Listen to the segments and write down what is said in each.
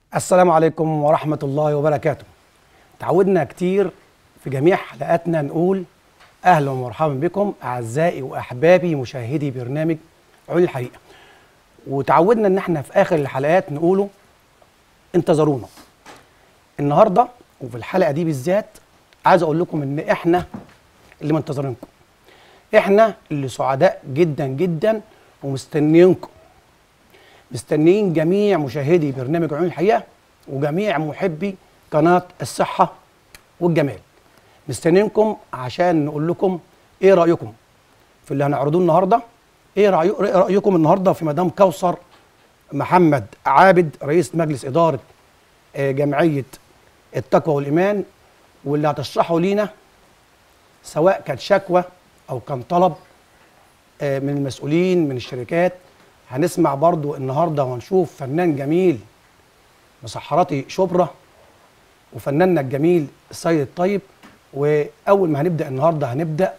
السلام عليكم ورحمة الله وبركاته تعودنا كتير في جميع حلقاتنا نقول أهلا ومرحبا بكم أعزائي وأحبابي مشاهدي برنامج عيون الحقيقة وتعودنا إن احنا في آخر الحلقات نقوله انتظرونا النهاردة وفي الحلقة دي بالذات عايز أقول لكم إن احنا اللي منتظرينكم احنا اللي سعداء جدا جدا ومستنيينكم مستنيين جميع مشاهدي برنامج عيون الحقيقه وجميع محبي قناه الصحه والجمال مستنيينكم عشان نقول لكم ايه رايكم في اللي هنعرضوه النهارده ايه رأي- رايكم النهارده في مدام كوثر محمد عابد رئيس مجلس اداره آه، جمعيه التقوى والايمان واللي هتشرحه لينا سواء كانت شكوى او كان طلب آه، من المسؤولين من الشركات هنسمع برضو النهارده وهنشوف فنان جميل مسحراتي شبرا وفناننا الجميل السيد الطيب واول ما هنبدا النهارده هنبدا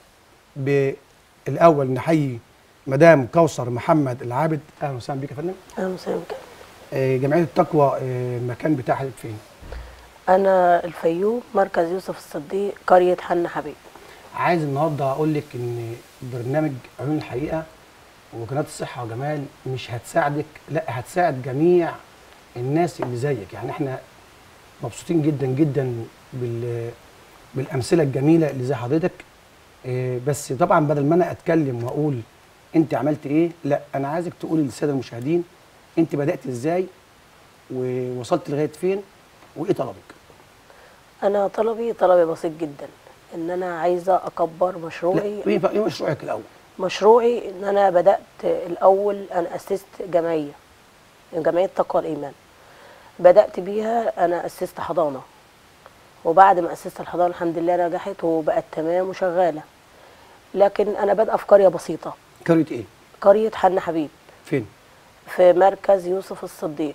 بالاول نحيي مدام كوثر محمد العابد اهلا وسهلا بيك يا فندم اهلا وسهلا بك آه، جمعيه التقوى آه، المكان بتاعها فين؟ انا الفيوم مركز يوسف الصديق قريه حنا حبيب عايز النهارده اقول لك ان برنامج عيون الحقيقه وقناه الصحه وجمال مش هتساعدك لا هتساعد جميع الناس اللي زيك يعني احنا مبسوطين جدا جدا بال بالامثله الجميله اللي زي حضرتك إيه، بس طبعا بدل ما انا اتكلم واقول انت عملت ايه لا انا عايزك تقولي للساده المشاهدين انت بدات ازاي ووصلت لغايه فين وايه طلبك انا طلبي طلبي بسيط جدا ان انا عايزه اكبر لا مشروعي ايه ايه مشروعك الاول مشروعي ان انا بدات الاول انا اسست جمعيه جمعيه تقوى الايمان بدات بيها انا اسست حضانه وبعد ما اسست الحضانه الحمد لله نجحت وبقت تمام وشغاله لكن انا بادئه في قريه بسيطه قريه ايه قريه حنا حبيب فين في مركز يوسف الصديق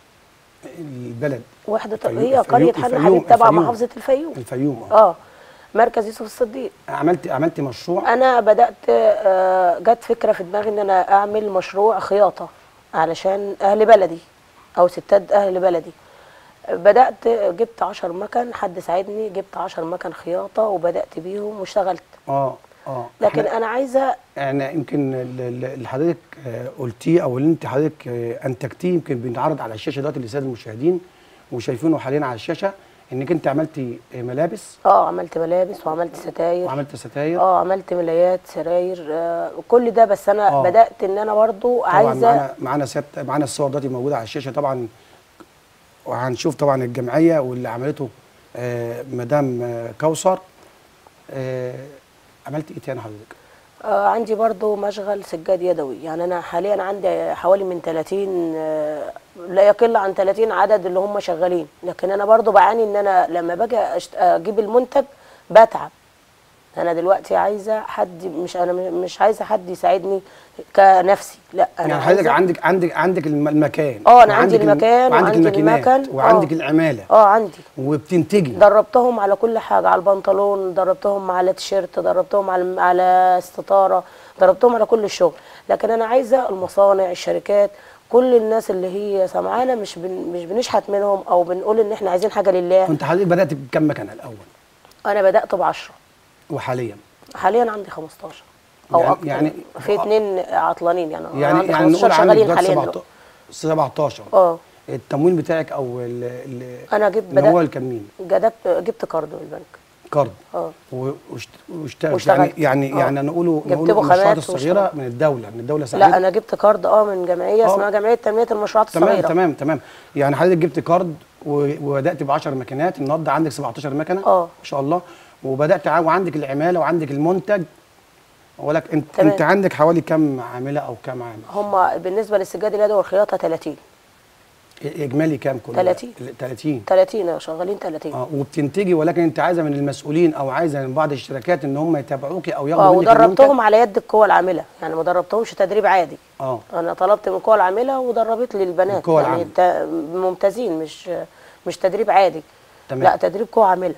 البلد وحده الفيوم- هي الفيوم- قريه حنا الفيوم- حبيب تبع الفيوم. محافظه الفيوم الفيوم اه اه مركز يوسف الصديق عملت عملت مشروع انا بدات آه، جت فكره في دماغي ان انا اعمل مشروع خياطه علشان اهل بلدي او ستات اهل بلدي بدات جبت عشر مكن حد ساعدني جبت عشر مكن خياطه وبدات بيهم واشتغلت اه اه لكن إحنا- انا عايزه انا يمكن ال- ال- اللي حضرتك آه، قلتيه او اللي انت حضرتك آه، انتجتيه يمكن بينعرض على الشاشه دلوقتي للساده المشاهدين وشايفينه حاليا على الشاشه انك انت عملتي آه، ملابس اه عملت ملابس وعملت ستاير وعملت ستاير اه عملت ملايات سراير آه كل ده بس انا آه. بدات ان انا برضو طبعا عايزه معانا معانا سيادة معانا الصور دلوقتي موجوده على الشاشه طبعا وهنشوف طبعا الجمعيه واللي عملته آه، مدام آه، كوثر آه، عملت ايه تاني حضرتك؟ آه عندي برضو مشغل سجاد يدوي يعني انا حاليا عندي حوالي من 30 آه لا يقل عن 30 عدد اللي هم شغالين لكن انا برضو بعاني ان انا لما باجي أشت- اجيب المنتج بتعب انا دلوقتي عايزه حد مش انا مش عايزه حد يساعدني كنفسي لا انا يعني حضرتك عايزة- عندك عندك عندك الم- المكان اه انا عندي وعندك الم- المكان وعندك وعندي الماكينات المكن وعندك آه. العماله اه عندي وبتنتجي دربتهم على كل حاجه على البنطلون دربتهم على تيشيرت دربتهم على على الستاره دربتهم على كل الشغل لكن انا عايزه المصانع الشركات كل الناس اللي هي سمعانه مش بن مش بنشحت منهم او بنقول ان احنا عايزين حاجه لله كنت حضرتك بدات بكم مكنه الاول انا بدات ب 10 وحاليا حاليا عندي 15 او يعني- اكتر يعني- في اتنين عطلانين يعني, يعني عندي يعني 15 نقول عندك شغالين دلوقتي حاليا 17 دلوقتي. 17 اه التمويل بتاعك او ال ال انا جبت اللي هو بدات كان مين؟ جدبت جبت كارد من البنك كارد اه و- واشت- واشتغلت يعني واشتغلت. يعني آه. يعني نقوله جبت نقوله بخامات المشروعات الصغيره واشتغلت. من الدوله من الدوله لا ساعدت انا جبت كارد اه من جمعيه آه. اسمها جمعيه تنميه المشروعات تمام الصغيره تمام تمام يعني حضرتك جبت كارد و- وبدات ب 10 ماكينات النهارده عندك 17 مكنه آه. ما شاء الله وبدات ع- وعندك العماله وعندك المنتج ولك انت تمام. انت عندك حوالي كم عامله او كم عامل هم بالنسبه للسجاد اليدوي والخياطه 30 اجمالي كام كله 30. 30 30 شغالين 30 اه وبتنتجي ولكن انت عايزه من المسؤولين او عايزه من بعض الشركات ان هم يتابعوكي او ياخدوا اه منك المنتج. ودربتهم على يد القوى العامله يعني ما دربتهمش تدريب عادي اه انا طلبت من القوى العامله ودربت لي البنات القوى يعني تا- ممتازين مش مش تدريب عادي تمام. لا تدريب قوى عامله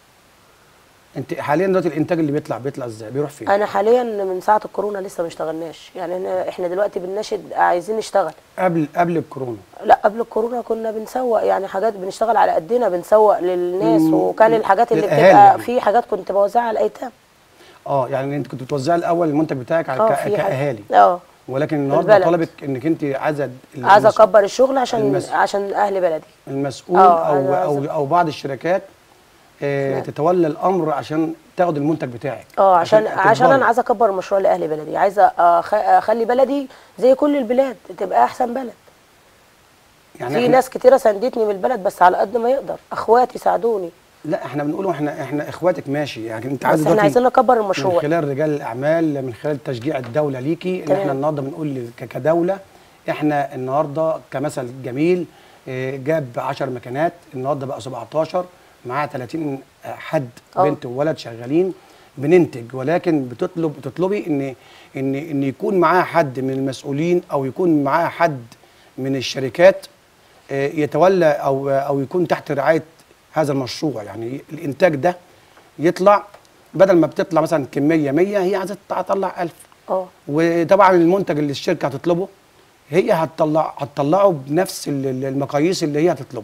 انت حاليا دلوقتي الانتاج اللي بيطلع بيطلع ازاي بيروح فين انا حاليا من ساعه الكورونا لسه ما اشتغلناش يعني احنا احنا دلوقتي بنناشد عايزين نشتغل قبل قبل الكورونا لا قبل الكورونا كنا بنسوق يعني حاجات بنشتغل على قدنا بنسوق للناس مم. وكان الحاجات اللي للأهالي بتبقى يعني. في حاجات كنت بوزعها على الايتام اه يعني انت كنت بتوزعي الاول المنتج بتاعك على اه ك- في حاجة. كاهالي اه ولكن النهارده البلد. طلبك انك انت عايزه ال- عايزه المس- اكبر الشغل عشان المس- عشان اهل بلدي المسؤول اه، او أنا او عايزة- او بعض الشركات آه نعم. تتولى الامر عشان تاخد المنتج بتاعك اه عشان عشان تكبري. انا عايزه اكبر المشروع لاهل بلدي عايزه أخ- اخلي بلدي زي كل البلاد تبقى احسن بلد يعني في إحنا- ناس كتيره ساندتني من البلد بس على قد ما يقدر اخواتي ساعدوني لا احنا بنقوله احنا احنا اخواتك ماشي يعني انت بس عايز احنا دلوقتي عايزين نكبر من المشروع خلال رجال الاعمال من خلال تشجيع الدوله ليكي ان تمام. احنا النهارده بنقول ك- كدوله احنا النهارده كمثل جميل اه، جاب 10 مكانات النهارده بقى 17 معاه 30 حد اه. بنت وولد شغالين بننتج ولكن بتطلب بتطلبي ان ان ان يكون معاه حد من المسؤولين او يكون معاه حد من الشركات اه، يتولى او او يكون تحت رعايه هذا المشروع يعني الانتاج ده يطلع بدل ما بتطلع مثلا كميه 100 هي عايزه تطلع 1000 اه وطبعا المنتج اللي الشركه هتطلبه هي هتطلع هتطلعه بنفس ال- ال- المقاييس اللي هي هتطلبه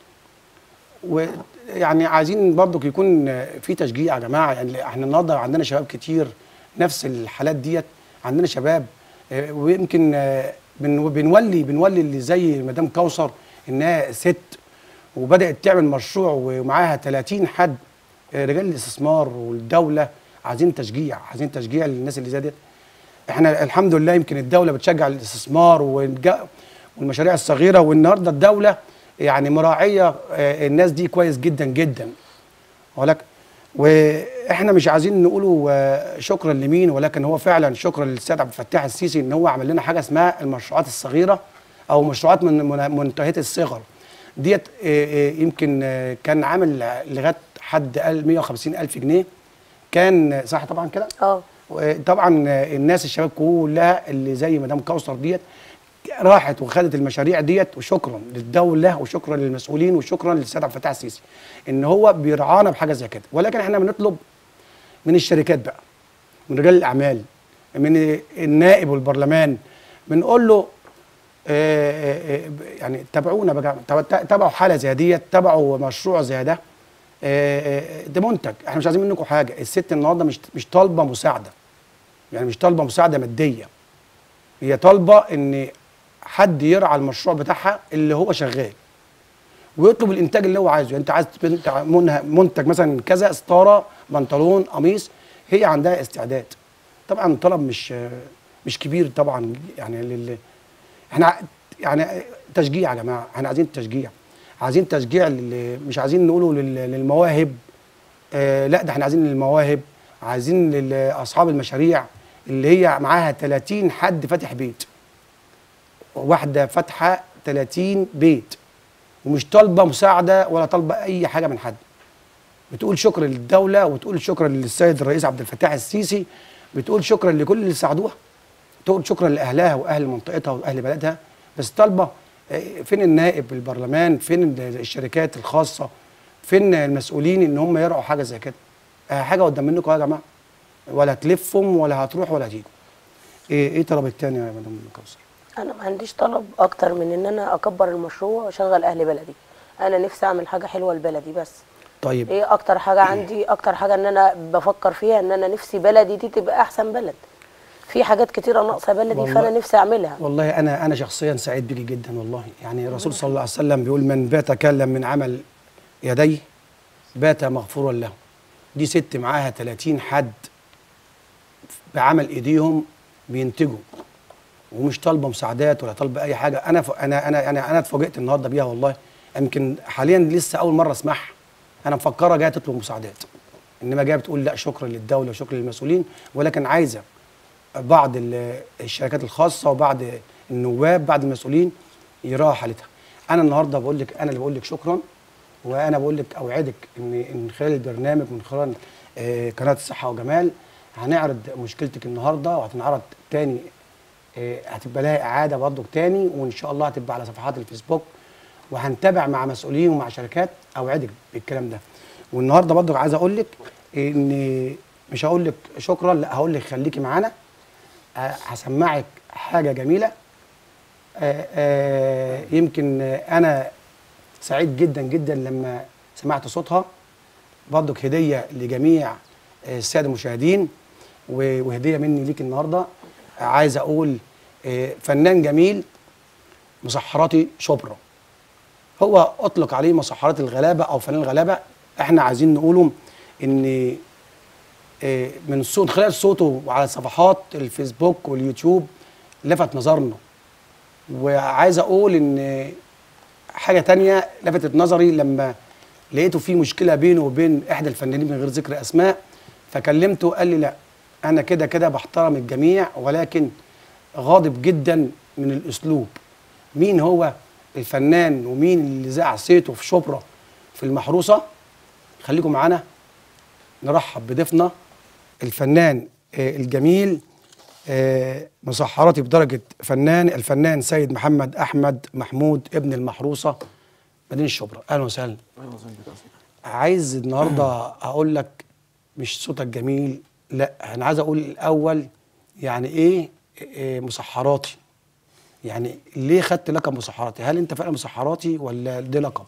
ويعني عايزين برضك يكون في تشجيع يا جماعه يعني احنا النهارده عندنا شباب كتير نفس الحالات ديت عندنا شباب آه، ويمكن آه، بن- بنولي بنولي اللي زي مدام كوثر انها ست وبدات تعمل مشروع ومعاها 30 حد آه، رجال الاستثمار والدوله عايزين تشجيع عايزين تشجيع للناس اللي زي ديت احنا الحمد لله يمكن الدوله بتشجع الاستثمار والج- والمشاريع الصغيره والنهارده الدوله يعني مراعيه آه، الناس دي كويس جدا جدا ولك واحنا مش عايزين نقوله آه، شكرا لمين ولكن هو فعلا شكرا للسيد عبد الفتاح السيسي ان هو عمل لنا حاجه اسمها المشروعات الصغيره او مشروعات من من- منتهيه الصغر ديت آه، آه، يمكن آه، كان عامل لغايه حد قال 150 الف جنيه كان صح طبعا كده اه طبعا الناس الشباب كلها اللي زي مدام كوثر ديت راحت وخدت المشاريع ديت وشكرا للدوله وشكرا للمسؤولين وشكرا للسيد عبد الفتاح السيسي ان هو بيرعانا بحاجه زي كده ولكن احنا بنطلب من الشركات بقى من رجال الاعمال من النائب والبرلمان بنقول له آه، آه، آه، يعني تابعونا بقى تابع- تابعوا حاله زي ديت تابعوا مشروع زي ده آه، آه، ده منتج احنا مش عايزين منكم حاجه الست النهارده مش مش طالبه مساعده يعني مش طالبه مساعده ماديه هي طالبه ان حد يرعى المشروع بتاعها اللي هو شغال ويطلب الانتاج اللي هو عايزه يعني انت عايز بنت- منها- منتج مثلا كذا ستاره بنطلون قميص هي عندها استعداد طبعا الطلب مش مش كبير طبعا يعني لل احنا ع- يعني تشجيع يا جماعه احنا عايزين تشجيع عايزين تشجيع لل... مش عايزين نقوله لل... للمواهب آه لا ده احنا عايزين للمواهب عايزين لاصحاب المشاريع اللي هي معاها 30 حد فاتح بيت واحده فاتحه 30 بيت ومش طالبه مساعده ولا طالبه اي حاجه من حد بتقول شكرا للدوله وتقول شكرا للسيد الرئيس عبد الفتاح السيسي بتقول شكرا لكل اللي ساعدوها تقول شكرا لاهلها واهل منطقتها واهل بلدها بس طالبه آه، فين النائب البرلمان فين ال- الشركات الخاصه فين المسؤولين ان هم يرعوا حاجه زي كده آه، حاجه قدام منكم يا جماعه ولا تلفهم ولا هتروح ولا هتيجوا ايه ايه طلبك تاني يا مدام كوثر انا ما عنديش طلب اكتر من ان انا اكبر المشروع واشغل اهل بلدي انا نفسي اعمل حاجه حلوه لبلدي بس طيب ايه اكتر حاجه عندي اكتر حاجه ان انا بفكر فيها ان انا نفسي بلدي دي تبقى احسن بلد في حاجات كتيره ناقصه بلدي والله- فانا نفسي اعملها والله انا انا شخصيا سعيد بيكي جدا والله يعني الرسول صلى الله عليه وسلم بيقول من بات كلا من عمل يديه بات مغفورا له دي ست معاها 30 حد بعمل ايديهم بينتجوا ومش طالبه مساعدات ولا طالبه اي حاجه انا ف... انا انا انا انا اتفاجئت النهارده بيها والله يمكن حاليا لسه اول مره اسمعها انا مفكره جايه تطلب مساعدات انما جايه بتقول لا شكرا للدوله وشكرا للمسؤولين ولكن عايزه بعض ال- الشركات الخاصه وبعض النواب بعض المسؤولين يراعوا حالتها انا النهارده بقول لك انا اللي بقول لك شكرا وانا بقول لك اوعدك ان من خلال البرنامج من خلال آه، قناه الصحه وجمال هنعرض مشكلتك النهارده وهتنعرض تاني آه، هتبقى لها اعاده برضك تاني وان شاء الله هتبقى على صفحات الفيسبوك وهنتابع مع مسؤولين ومع شركات اوعدك بالكلام ده والنهارده برضك عايز اقول لك ان مش هقول لك شكرا لا هقول لك خليكي معانا آه، هسمعك حاجه جميله آه، آه، يمكن آه، انا سعيد جدا جدا لما سمعت صوتها برضك هديه لجميع آه، الساده المشاهدين و- وهديه مني ليك النهارده عايز اقول آه، فنان جميل مسحراتي شبرا هو اطلق عليه مسحرات الغلابه او فنان الغلابه احنا عايزين نقوله ان آه، من صوت خلال صوته وعلى صفحات الفيسبوك واليوتيوب لفت نظرنا وعايز اقول ان حاجه تانية لفتت نظري لما لقيته في مشكله بينه وبين احدى الفنانين من غير ذكر اسماء فكلمته قال لي لا انا كده كده بحترم الجميع ولكن غاضب جدا من الاسلوب مين هو الفنان ومين اللي ذاع صيته في شبرا في المحروسه خليكم معانا نرحب بضيفنا الفنان آه، الجميل آه، مسحراتي بدرجة فنان الفنان سيد محمد أحمد محمود ابن المحروسة مدينة شبرا أهلا وسهلا عايز النهاردة أقول لك مش صوتك جميل لا أنا عايز أقول الأول يعني إيه آه، مسحراتي يعني ليه خدت لقب مسحراتي هل أنت فعلا مسحراتي ولا ده لقب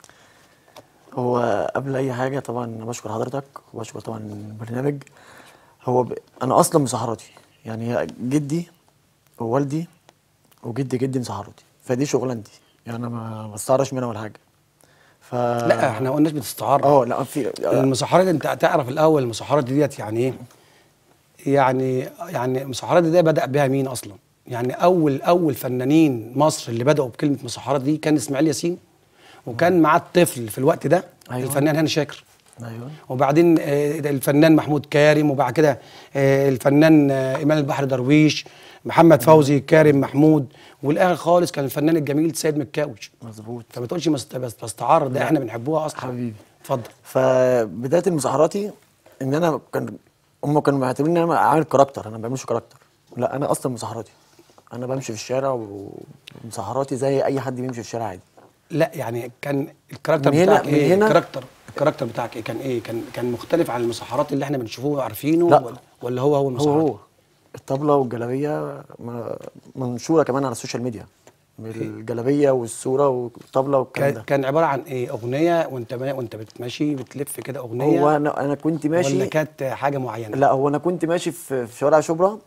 هو قبل اي حاجه طبعا أنا بشكر حضرتك وبشكر طبعا البرنامج هو ب... انا اصلا مسحراتي يعني هي جدي ووالدي وجدي جدي مسحراتي فدي شغلانتي يعني انا ما بستعرش منها ولا حاجه ف لا احنا ما قلناش بتستعار اه لا في المسحرات انت تعرف الاول المسحرات ديت يعني ايه يعني يعني المسحرات دي بدا بها مين اصلا يعني اول اول فنانين مصر اللي بداوا بكلمه مسحرات دي كان اسماعيل ياسين وكان معاه الطفل في الوقت ده أيوة. الفنان هاني شاكر ايوه وبعدين آه، الفنان محمود كارم وبعد كده آه، الفنان آه، ايمان البحر درويش محمد فوزي كارم محمود والاخر خالص كان الفنان الجميل سيد مكاوش مظبوط فما تقولش مست- بس- بستعار ده لا. احنا بنحبوها اصلا حبيبي اتفضل فبدايه المسحراتي ان انا كان هم كانوا معتبرين ان انا عامل كاركتر انا ما بعملش كاركتر لا انا اصلا مسحراتي انا بمشي في الشارع ومسحراتي زي اي حد بيمشي في الشارع عادي لا يعني كان الكاركتر من هنا- بتاعك من ايه هنا- الكاركتر الكاركتر بتاعك ايه كان ايه كان كان مختلف عن المسحرات اللي احنا بنشوفه وعارفينه لا. ولا, ولا هو هو هو المسحرات هو الطبلة والجلابية م- منشورة كمان على السوشيال ميديا الجلابية والصورة والطبلة والكلام كان, ده كان عباره عن ايه اغنيه وانت ما وانت بتمشي بتلف كده اغنيه هو انا انا كنت ماشي ولا كانت حاجه معينه لا هو انا كنت ماشي في في شوارع شبرا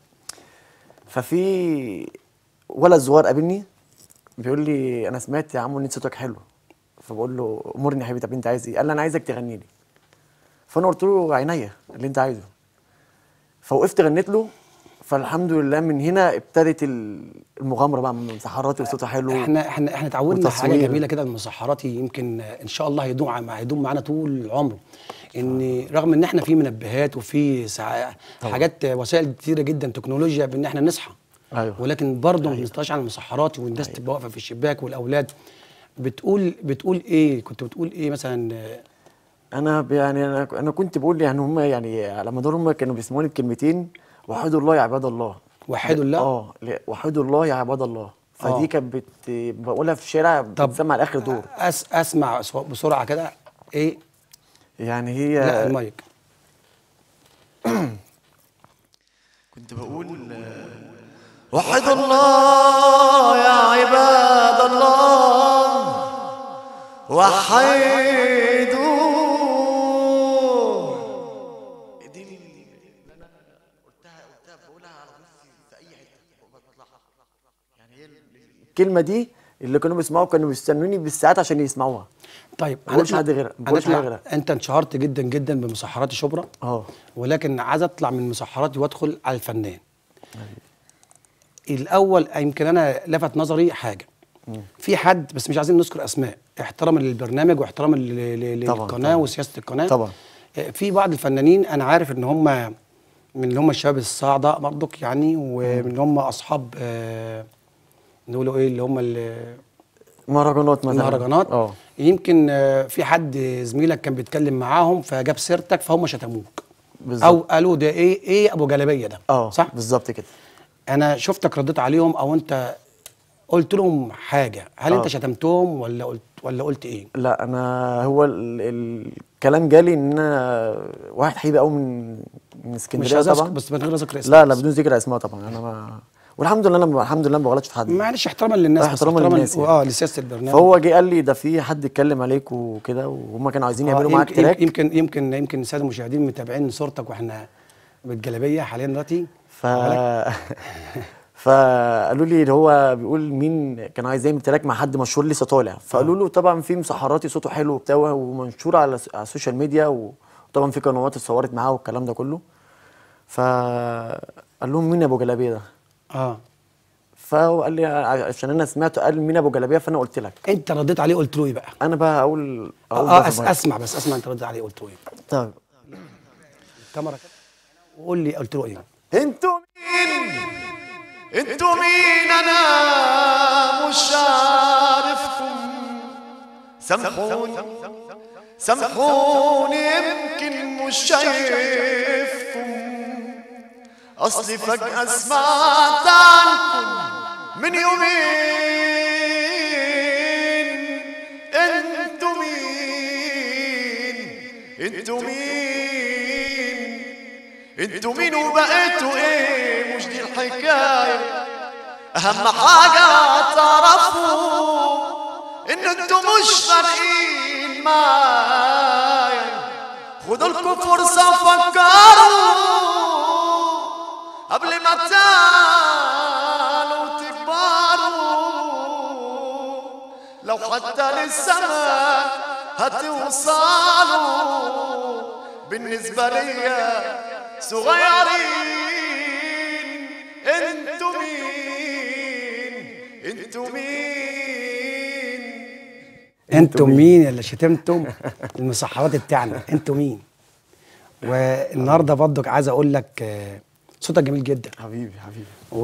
ففي ولد صغير قابلني بيقول لي انا سمعت يا عم ان صوتك حلو فبقول له امرني يا حبيبي طب انت عايز ايه؟ قال لي انا عايزك تغني لي فانا قلت له عينيا اللي انت عايزه فوقفت غنيت له فالحمد لله من هنا ابتدت ال- المغامره بقى من سحراتي وصوتها حلو احنا احنا احنا اتعودنا حاجه وتصوير. جميله كده من مسحراتي يمكن ان شاء الله هيدوم ع- هيدوم معانا طول عمره ان رغم ان احنا في منبهات وفي سع... حاجات وسائل كتيره جدا تكنولوجيا بان احنا نصحى أيوة. ولكن برضه ما بنستغناش عن المسحرات والناس تبقى واقفه في الشباك والاولاد بتقول بتقول ايه كنت بتقول ايه مثلا آه، انا ب- يعني انا انا كنت بقول يعني هم يعني على مدار هم كانوا بيسموني بكلمتين وحدوا الله يا عباد الله وحدوا الله؟ اه ل- وحدوا الله يا عباد الله فدي آه. كانت بت... بقولها في الشارع بتسمع على اخر دور أس... اسمع بس- بسرعه كده ايه يعني هي لا المايك كنت بقول وحدوا الله يا عباد الله وحيدوا دي اللي انا قلتها قلتها بقولها على نفسي في اي حته وبطلعها يعني هي الكلمه دي اللي كانوا بيسمعوا كانوا بيستنوني بالساعات عشان يسمعوها طيب ما بقولش هنطلع- حد غيرها، ما بقولش هنطلع- حاجة غيرها. انت انشهرت جدا جدا بمسحرات شبرا اه ولكن عايز اطلع من مسحراتي وادخل على الفنان الاول يمكن انا لفت نظري حاجه في حد بس مش عايزين نذكر اسماء احتراما للبرنامج واحتراما لل- لل- طبعاً، للقناه طبعاً. وسياسه القناه طبعاً. آه، في بعض الفنانين انا عارف ان هم من اللي هم الشباب الصاعده برضك يعني ومن اللي هم اصحاب آه، نقولوا ايه اللي هم ال- مهرجانات مثلا المهرجانات اه يمكن آه، في حد زميلك كان بيتكلم معاهم فجاب سيرتك فهم شتموك بالظبط. او قالوا ده ايه ايه ابو جلابيه ده اه صح بالظبط كده انا شفتك رديت عليهم او انت قلت لهم حاجه هل آه. انت شتمتهم ولا قلت ولا قلت ايه لا انا هو ال ال الكلام جالي ان انا واحد حبيبي قوي من من مش اسكندريه عايز طبعا أذكر بس من غير ذكر اسم لا لا بدون ذكر اسماء طبعا انا ما والحمد لله انا الحمد لله ما بغلطش في حد معلش احتراما للناس آه، بس احتراما للناس يعني. اه لسياسه البرنامج فهو جه قال لي ده في حد اتكلم عليك وكده وهم كانوا عايزين آه، يعملوا معاك يمكن تراك يمكن يمكن يمكن الساده المشاهدين متابعين صورتك واحنا بالجلابيه حاليا دلوقتي ف فقالوا لي اللي هو بيقول مين كان عايز يعمل تراك مع حد مشهور لسه طالع فقالوا له طبعا في مسحراتي صوته حلو وبتاع ومنشور على الس- على السوشيال ميديا وطبعا في قنوات اتصورت معاه والكلام ده كله فقال لهم مين ابو جلابيه ده اه فهو قال لي عشان انا سمعته قال مين ابو جلابيه فانا قلت لك انت رديت عليه قلت له ايه بقى؟ انا بقى اقول اقول اه ده أس في المايك. اسمع بس اسمع انت رديت عليه قلت له ايه؟ طيب الكاميرا كده وقول لي قلت له ايه؟ انتوا مين انتوا مين انا مش عارفكم سامحوني سامحوني يمكن مش شايفكم اصلي فجأة سمعت عنكم من يومين انتوا مين انتوا مين انتوا مين وبقيتوا ايه مش دي الحكاية اهم حاجة تعرفوا ان انتوا مش فارقين معايا خدوا لكم فرصة فكروا قبل ما تعالوا تكبروا لو حتى للسماء هتوصلوا بالنسبة ليا صغيرين انتوا مين انتوا مين انتوا مين اللي شتمتم المسحرات بتاعنا انتوا مين؟ والنهارده برضك عايز اقول لك آه، صوتك جميل جدا حبيبي حبيبي و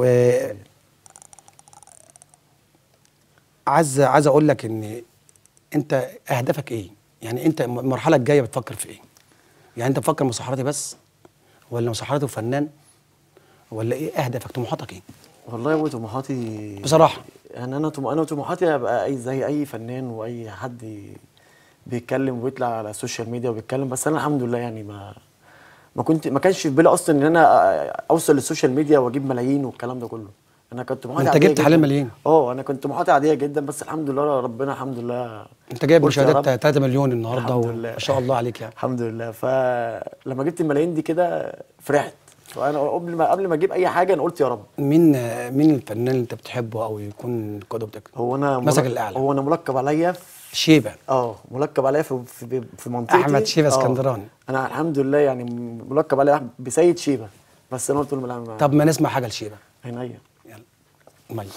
عايز عايز اقول لك ان انت اهدافك ايه؟ يعني انت الم- المرحله الجايه بتفكر في ايه؟ يعني انت بتفكر مسحراتي بس ولا مسحراتي وفنان ولا ايه اهدافك طموحاتك ايه؟ والله يا ابو طموحاتي بصراحه يعني انا طم... انا طموحاتي ابقى اي زي اي فنان واي حد بيتكلم ويطلع على السوشيال ميديا وبيتكلم بس انا الحمد لله يعني ما ما كنت ما كانش في بالي اصلا ان انا اوصل للسوشيال ميديا واجيب ملايين والكلام ده كله انا كنت طموحاتي انت عادية جبت جداً. حاليا ملايين. اه انا كنت طموحاتي عاديه جدا بس الحمد لله ربنا الحمد لله انت جايب قلت يا مشاهدات رب. 3 مليون النهارده الحمد لله. وما شاء الله عليك يعني الحمد لله فلما جبت الملايين دي كده فرحت وانا قبل ما قبل ما اجيب اي حاجه انا قلت يا رب مين مين الفنان اللي انت بتحبه او يكون قدوتك؟ هو انا مسك ملق- الأعلى. هو انا ملقب عليا في شيبه اه ملقب عليا في في, في منطقتي أحمد شيبة آه. اسكندراني. انا الحمد لله يعني ملقب عليا بسيد شيبه بس انا قلت له لا ما- طب ما نسمع حاجه لشيبه عينيا يلا مايك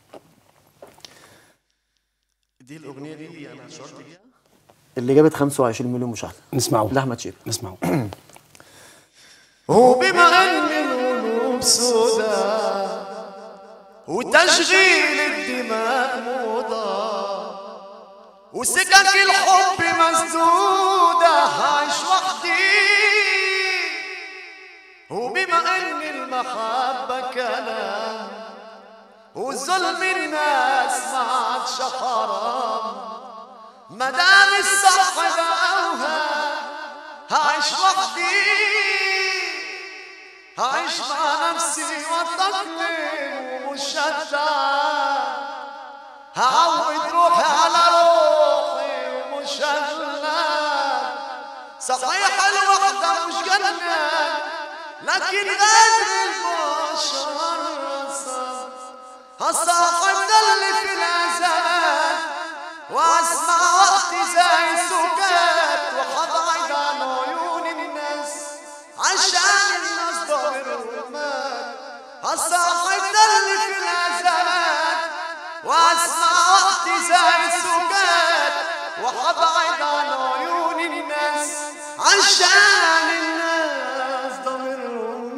دي الاغنيه دي انا شرط بيها اللي جابت 25 مليون مشاهده نسمعه لاحمد شيبه نسمعه وبما ان القلوب سودا وتشغيل الدماء موضة وسكك الحب مسدودة هعيش وحدي وبما ان المحبة كلام وظلم الناس ما عادش حرام مدام الصح بقوها هعيش وحدي هعيش مع نفسي واتأقلم ومش هتعب هعود روحي على روحي ومش هغلب صحيح الوحدة مش جنة لكن غير البشر صعب هصاحب ده اللي في الأزمان واسمع وقتي زي السكات وحبعد عن عيون الناس عشان الناس ضميرهم هصاحب ده اللي في الأزمان واسمع وقتي زي السكات وحبعد عن عيون الناس عشان الناس ضميرهم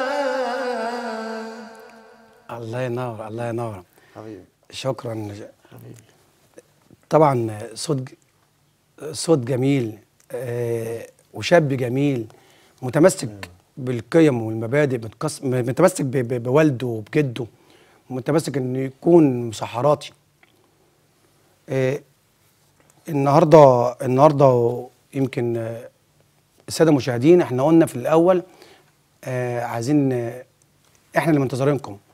الله ينور الله ينور حبيبي شكرا حبيبي طبعا صوت صوت جميل آه، وشاب جميل متمسك بالقيم والمبادئ متكس- متمسك ب- ب- بوالده وبجده متمسك انه يكون مسحراتي آه، النهارده النهارده يمكن آه، الساده المشاهدين احنا قلنا في الاول آه، عايزين آه، احنا اللي منتظرينكم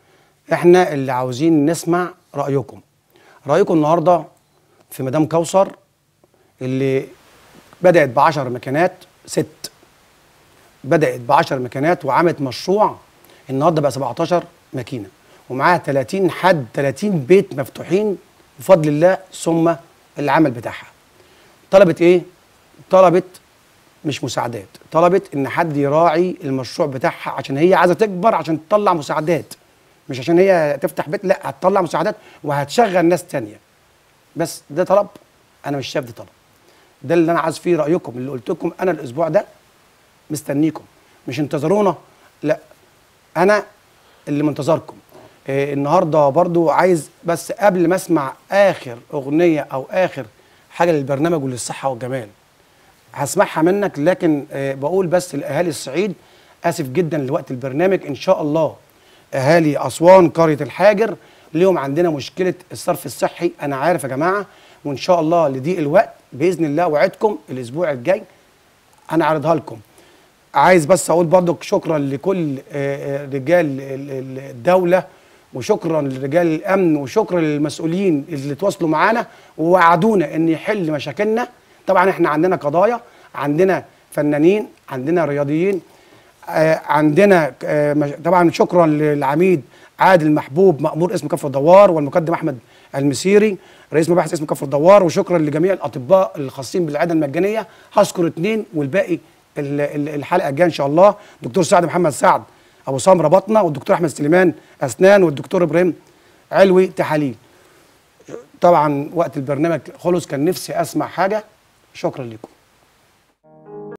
احنا اللي عاوزين نسمع رايكم رايكم النهارده في مدام كوثر اللي بدات ب 10 مكانات ست بدات ب 10 مكانات وعملت مشروع النهارده بقى 17 ماكينه ومعاها 30 حد 30 بيت مفتوحين بفضل الله ثم العمل بتاعها طلبت ايه طلبت مش مساعدات طلبت ان حد يراعي المشروع بتاعها عشان هي عايزه تكبر عشان تطلع مساعدات مش عشان هي تفتح بيت لا هتطلع مساعدات وهتشغل ناس تانية بس ده طلب انا مش شايف ده طلب ده اللي انا عايز فيه رايكم اللي قلت لكم انا الاسبوع ده مستنيكم مش انتظرونا لا انا اللي منتظركم آه النهارده برضو عايز بس قبل ما اسمع اخر اغنيه او اخر حاجه للبرنامج وللصحه والجمال هسمعها منك لكن آه بقول بس لاهالي الصعيد اسف جدا لوقت البرنامج ان شاء الله اهالي اسوان قريه الحاجر اليوم عندنا مشكله الصرف الصحي انا عارف يا جماعه وان شاء الله لضيق الوقت باذن الله وعدكم الاسبوع الجاي انا عارضها لكم عايز بس اقول برضك شكرا لكل آه، آه، رجال ال- ال- الدوله وشكرا لرجال الامن وشكرا للمسؤولين اللي تواصلوا معانا ووعدونا ان يحل مشاكلنا طبعا احنا عندنا قضايا عندنا فنانين عندنا رياضيين آه، عندنا آه، مش- طبعا شكرا للعميد عادل محبوب مأمور اسم كفر الدوار والمقدم احمد المسيري رئيس مباحث اسم كفر الدوار وشكرا لجميع الاطباء الخاصين بالعياده المجانيه هذكر اثنين والباقي ال- ال- الحلقه الجايه ان شاء الله دكتور سعد محمد سعد ابو سمره بطنه والدكتور احمد سليمان اسنان والدكتور ابراهيم علوي تحاليل طبعا وقت البرنامج خلص كان نفسي اسمع حاجه شكرا لكم